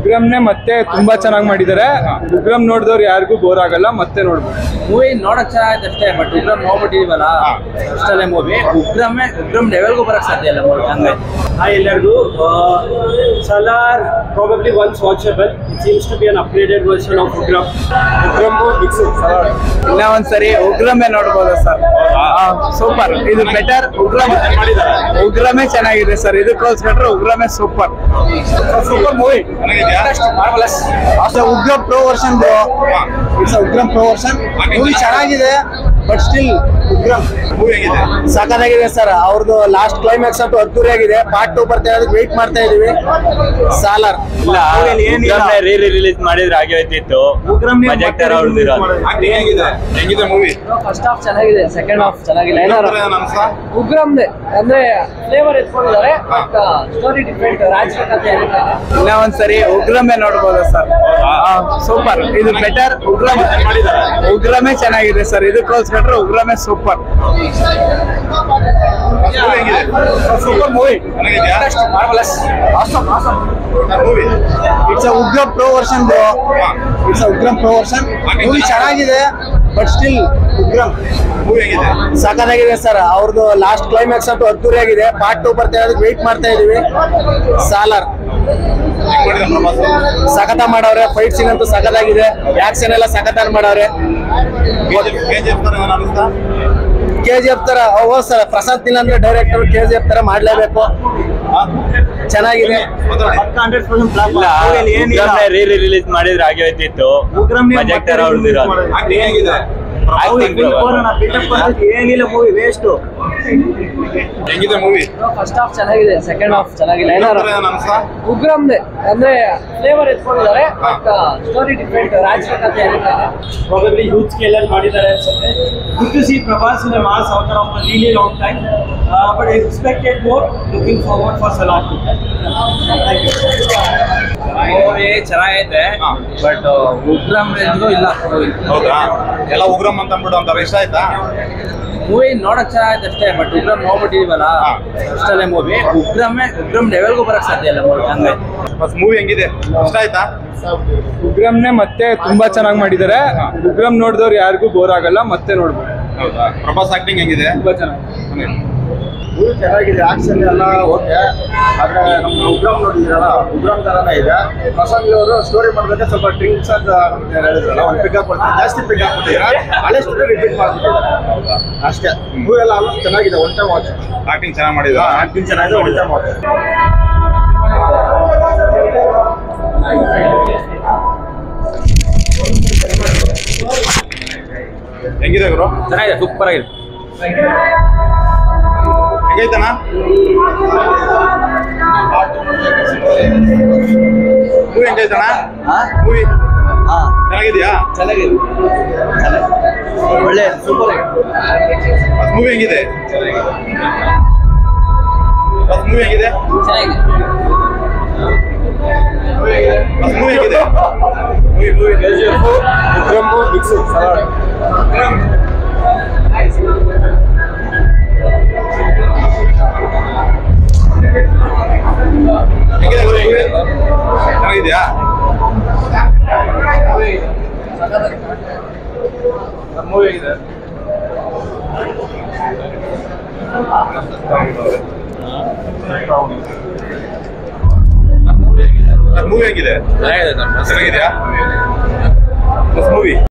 ಉಗ್ರಮ್ನೆ ಮತ್ತೆ ತುಂಬಾ ಚೆನ್ನಾಗಿ ಮಾಡಿದ್ದಾರೆ ಉಗ್ರಮ್ ನೋಡಿದವ್ರು ಯಾರಿಗೂ ಬೋರ್ ಆಗಲ್ಲ ಮತ್ತೆ ನೋಡ್ಬೋದು ಮೂವಿ ನೋಡಕ್ ಚೆನ್ನಾಗೈತೆ ಅಷ್ಟೇ ಬಟ್ ಉಗ್ರಂ ನೋಡ್ಬಿಟ್ಟಿದೀವಲ್ಲ ಅಷ್ಟಲ್ಲೇ ಮೂವಿ ಉಗ್ರಮೇ ಉಗ್ರಂ ಲೆವೆಲ್ಗೂ ಬರಕ್ ಸಾಧ್ಯ ಇಲ್ಲ ಮೂವಿ ಹಂಗೈತೆ Hi ಎಲ್ಲರಿಗೂ Salar probably once watchable. It seems to be an upgraded version of Ugram. ಇಲ್ಲ ಒಂದ್ಸರಿ ಉಗ್ರಮೇ ನೋಡ್ಬೋದು ಸರ್ ಸೂಪರ್ ಇದು ಬೆಟರ್ ಉಗ್ರಮ ಉಗ್ರಮೇ ಚೆನ್ನಾಗಿದೆ ಸರ್ ಇದಕ್ಕೋಸ್ಕರ ಉಗ್ರಮೇ super super movie marvellous Ugramm pro version it's Ugramm pro version movie ಚೆನ್ನಾಗಿದೆ ಬಟ್ ಸ್ಟಿಲ್ ಉಗ್ರಂ ಸಖತ್ತಾಗಿದೆ ಸರ್ ಅವ್ರದ್ದು ಲಾಸ್ಟ್ ಕ್ಲೈಮ್ಯಾಕ್ಸ್ ಅಂತೂ ಅದ್ದೂರಿಯಾಗಿದೆ ಪಾರ್ಟ್ ಟೂ ಬರ್ತಾ ಇರೋದಕ್ಕೆ ವೆಯ್ಟ್ ಮಾಡ್ತಾ ಇದೀವಿ ಸಾಲರ್ ರೀ ರಿಲೀಸ್ ಮಾಡಿದ್ರೆ ಹಾಗೆ ಹೋಯ್ತಿತ್ತು ಪ್ರೊಜೆಕ್ಟರ್ ಹೆಂಗಿದೆ ಮೂವಿ ಫಸ್ಟ್ ಹಾಫ್ ಚೆನ್ನಾಗಿದೆ ಸೆಕೆಂಡ್ ಹಾಫ್ ಚೆನ್ನಾಗಿಲ್ಲ ಏನಾರು ಉಗ್ರಮ್ದೆ ಅಂದ್ರೆ ಫ್ಲೇವರ್ ಎತ್ಕೊಂಡಿದ್ದಾರೆ ಬಟ್ ಸ್ಟೋರಿ ಡಿಫ್ರೆಂಟ್ ರಾಜಕೀಯ ಕಥೆ ಇಲ್ಲ ಒಂದ್ಸರಿ ಉಗ್ರಮೇ ನೋಡ್ಬೋದು ಸರ್ ಸೂಪರ್ ಇದು ಬೆಟರ್ ಉಗ್ರಮ ಉಗ್ರಮೇ ಚೆನ್ನಾಗಿದೆ ಸರ್ ಇದಕ್ಕೋಸ್ಕರ ಉಗ್ರಮೇ super super movie marvellous movie it's Ugramm pro version it's Ugramm pro version movie ಚೆನ್ನಾಗಿದೆ ಬಟ್ ಸ್ಟಿಲ್ ಉಗ್ರಂ ಮೂವಿ ಹೆಂಗಿದೆ ಸಖತ್ತಾಗಿದೆ ಸರ್ ಅವ್ರದ್ದು ಲಾಸ್ಟ್ ಕ್ಲೈಮ್ಯಾಕ್ಸ್ ಅಂತೂ ಅದ್ದೂರಿಯಾಗಿದೆ ಪಾರ್ಟ್ ಟೂ ಬರ್ತಾ ಇರೋದಕ್ಕೆ ವೆಯ್ಟ್ ಮಾಡ್ತಾ ಇದೀವಿ ಸಾಲರ್ ಸಖತ ಮಾಡವ್ರೆ ಫೈಟ್ ಸೀನ್ ಅಂತೂ ಸಖತ್ತಾಗಿದೆ ಆಕ್ಷನ್ ಎಲ್ಲ ಸಖತ್ತಾಗಿ ಮಾಡವ್ರೆ ಕೆ ಜಿ ಎಫ್ ತರ ಓ ಸರ್ ಪ್ರಸಾದ್ ತಿಲ್ ಅಂದ್ರೆ ಡೈರೆಕ್ಟರ್ ಕೆ ಜಿ ಎಫ್ ತರ ಮಾಡ್ಲೇಬೇಕು ಚೆನ್ನಾಗಿದೆ ರೀ ರಿಲೀಸ್ ಮಾಡಿದ್ರೆ ಹಾಗೆ ಹೋಯ್ತಿತ್ತು ಪ್ರೊಜೆಕ್ಟರ್ ಹೆಂಗಿದೆ ಏನಿಲ್ಲ ಮೂವಿ ವೇಸ್ಟ್ ಹೆಂಗಿದೆ ಮೂವಿ ಫಸ್ಟ್ ಹಾಫ್ ಚೆನ್ನಾಗಿದೆ ಸೆಕೆಂಡ್ ಹಾಫ್ ಚೆನ್ನಾಗಿಲ್ಲ ಏನಾರು ಅನ್ಸ ಉಗ್ರಮ್ದೆ ಅಂದ್ರೆ ಫ್ಲೇವರ್ ಎತ್ಕೊಂಡಿದ್ದಾರೆ ಬಟ್ ಸ್ಟೋರಿ ಡಿಫ್ರೆಂಟ್ ರಾಜಕೀಯ ಕಥೆ ಇಲ್ಲ ಪ್ರಾಬಬ್ಲಿ ಹ್ಯೂಜ್ ಸ್ಕೇಲ್ ಅಲ್ಲಿ ಮಾಡಿದ್ದಾರೆ ಅನ್ಸುತ್ತೆ good to see Prabhas in mass ಅವತಾರ ಆಫ್ really long time but expected more looking forward for Salaar too thank you movie ಚೆನ್ನಾಗೈತೆ ಹಾ. ಬಟ್ ಉಗ್ರಮ್ ರೇಂಜ್ಗೂ ಇಲ್ಲ ಹೌದಾ ಎಲ್ಲ ಉಗ್ರಂ ಅಂತ ಅಂದ್ಬಿಟ್ಟು ಅಂತಾರೆ ಇಷ್ಟ ಆಯ್ತಾ ಮೂವಿ ನೋಡಕ್ ಚೆನ್ನಾಗೈತೆ ಅಷ್ಟೇ ಬಟ್ ಉಗ್ರಮ್ ನೋಡ್ಬಿಟ್ಟಿದೀವಲ್ಲ ಹಾ. ಅಷ್ಟಲ್ಲೇ ಮೂವಿ ಉಗ್ರಮೇ ಉಗ್ರಮ್ ಲೆವೆಲ್ಗೂ ಬರಕ್ ಸಾಧ್ಯ ಇಲ್ಲ ಮೂವಿ ಹಂಗೈತೆ ಬಸ್ ಮೂವಿ ಹೆಂಗಿದೆ ಇಷ್ಟ ಆಯ್ತಾ ಉಗ್ರಮ್ನೆ ಮತ್ತೆ ತುಂಬಾ ಚೆನ್ನಾಗಿ ಮಾಡಿದ್ದಾರೆ ಉಗ್ರಮ್ ನೋಡಿದವ್ರು ಯಾರಿಗೂ ಬೋರ್ ಆಗಲ್ಲ ಮತ್ತೆ ನೋಡ್ಬೋದು ಹೌದಾ ಪ್ರಭಾಸ್ ಆಕ್ಟಿಂಗ್ ಹೆಂಗಿದೆ ತುಂಬಾ ಚೆನ್ನಾಗಿ ಮೂವಿ ಚೆನ್ನಾಗಿದೆ ಆಕ್ಷನ್ ಎಲ್ಲ ಓಕೆ ಆದ್ರೆ ನಮ್ಮ ಉಗ್ರಂ ನೋಡಿದಿರಲ್ಲ ಉಗ್ರಂ ತರನೇ ಇದೆ ಪ್ರಸಾದ್ ಅವರು ಸ್ಟೋರಿ ಮಾಡ್ಬೇಕಾದ್ರೆ ಸ್ವಲ್ಪ ಡ್ರಿಂಕ್ಸ್ ಅಂತ ಹೇಳಿದ್ರಲ್ಲ ಒಂದು ಪಿಕಪ್ ಕೊಡ್ತಾರೆ ಜಾಸ್ತಿ ಪಿಕಪ್ ಕೊಟ್ಟಿದ್ದಾರೆ ಹಳೆ ಸ್ಟೋರಿ ರಿಪೀಟ್ ಮಾಡ್ಬಿಟ್ಟಿದ್ದಾರೆ ಅಷ್ಟೇ ಮೂವಿ ಎಲ್ಲ ಆಲ್ಮೋಸ್ಟ್ ಚೆನ್ನಾಗಿದೆ ಒನ್ ಟೈಮ್ ವಾಚ್ ಆಕ್ಟಿಂಗ್ ಚೆನ್ನಾಗಿ ಮಾಡಿದ ಆಕ್ಟಿಂಗ್ ಚೆನ್ನಾಗಿದೆ ಒನ್ ಟೈಮ್ ವಾಚ್ ಹೆಂಗಿದೆ ಗುರು ಚೆನ್ನಾಗಿದೆ ಸೂಪರ್ ಆಗಿದೆ ಹೆಂಗೈತಣ್ಣ ಮೂವಿ ಹೆಂಗೈತಣ್ಣ ಮೂವಿ ಚೆನ್ನಾಗಿದ್ಯಾ ಚೆನ್ನಾಗಿದೆ ಒಳ್ಳೆ ಸೂಪರ್ ಮೂವಿ ಹೆಂಗಿದೆ ಮೂವಿ ಹೆಂಗಿದೆ ಚೆನ್ನಾಗಿದೆ ಮೂವಿ ಹೆಂಗಿದೆ ಮೂವಿ ಮೂವಿ ಹೆಂಗಿದೆ ಗುರು ಮೂವಿ ಚೆನ್ನಾಗಿದ್ಯಾ ಮೂವಿ ಹೇಗಿದೆ ಮೂವಿ ಹೆಂಗಿದೆ ಚೆನ್ನಾಗಿದೆ ಚೆನ್ನಾಗಿದ್ಯಾ